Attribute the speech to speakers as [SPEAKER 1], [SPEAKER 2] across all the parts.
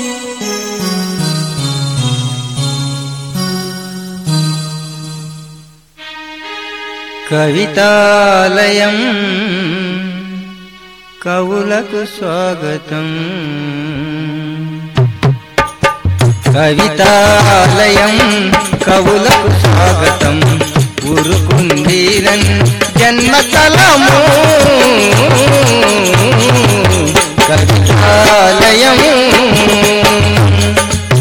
[SPEAKER 1] కవితాలయం కవులకు స్వాగతం కవితాలయం కవులకు స్వాగతం ఉరుకుందీరన్ జన్మతలము కవితాలయం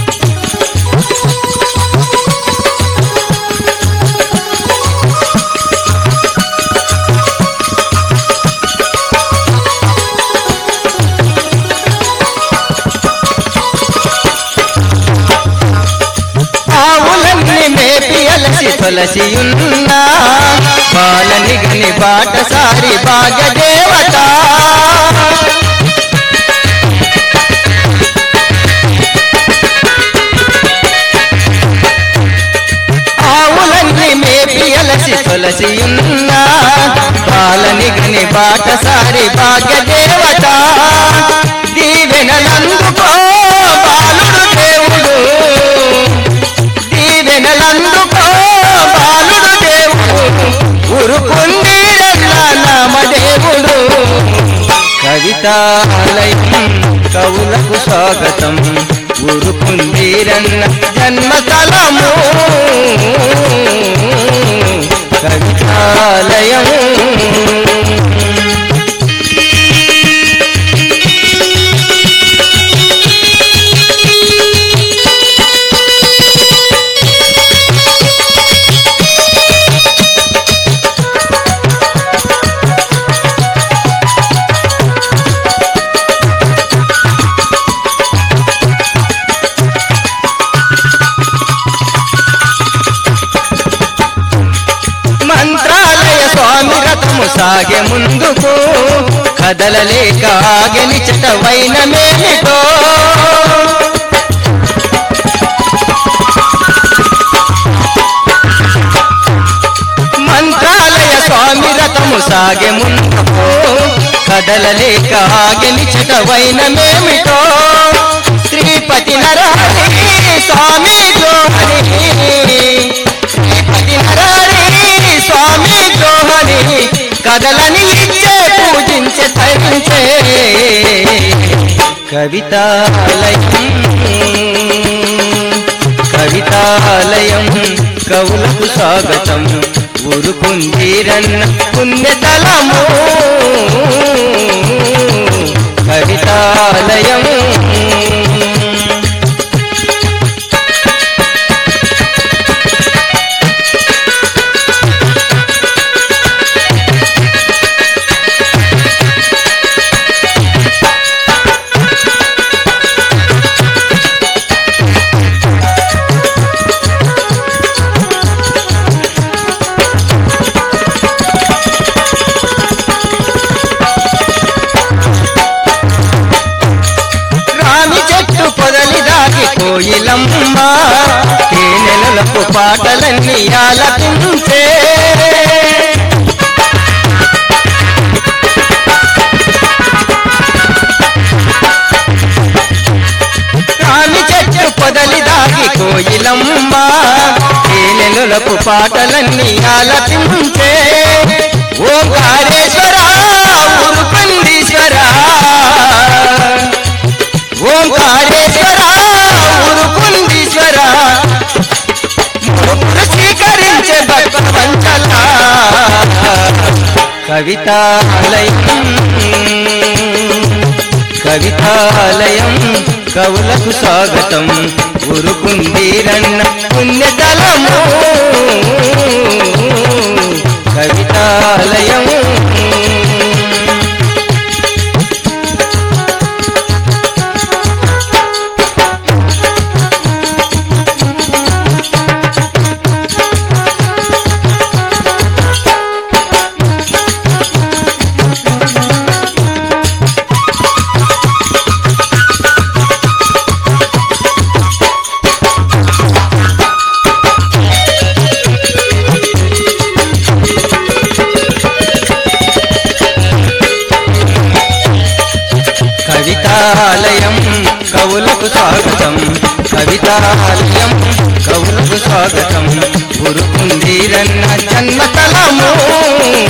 [SPEAKER 1] ఆవులన్నీ మేపి అలసి తొలసి ఉన్నా బాలని గని బాటసారి భాగదేవత ఆవులన్నీ మేపి అలసి తొలసి ఉన్నా బాలని గని బాటసారి భాగదేవత దీవెనలందుకో బాలుడు దేవుడు దీవెనలందుకో బాలుడు దేవుడు ఉరుకుందీరల్ల నామదేవుడు కవితాలయం కవులకు స్వాగతం ఉరుకుందీరన్న జన్మతలము కవితాలయం మంత్రాలయ స్వామి రథము సాగే ముందుకు కదలలేక ఆగని చటవైన మేమిటో మంత్రాలయ స్వామి రథము సాగే ముందుకు కదలలేక ఆగని చటవైన మేమిటో శ్రీపతి నరారి స్వామి జోహరి శ్రీపతి నరారి స్వామి జోహరి కదలని ఇచ్చే పూజించే తరించే కవితాలయం కవితాలయం కవులకు స్వాగతం ఉరుకుందీరన్న పుణ్యతలము కవితాలయం రామి చెట్టు పొదలి దాగి కోయిలమ్మ తేనెలకు పాటలన్నీ ఆలపించే రామి చెట్టు పొదలి దాగి కోయిలమ్మ తేనెలకు పాటలన్నీ ఆలపించే ఓంకారేశ్వర ఉరుకుందీశ్వర ఓంకారేశ్వర ఉరుకుందీశ్వర ముగ్గురు స్వీకరించే భక్తవంచల కవితాలయం కవితాలయం కవులకు స్వాగతం ఉరుకుందీరన్న పుణ్యతలము కవితాలయం కవులకు స్వాగతం కవితాలయం కవులకు స్వాగతం గురుకుందీరన్న జన్మతలము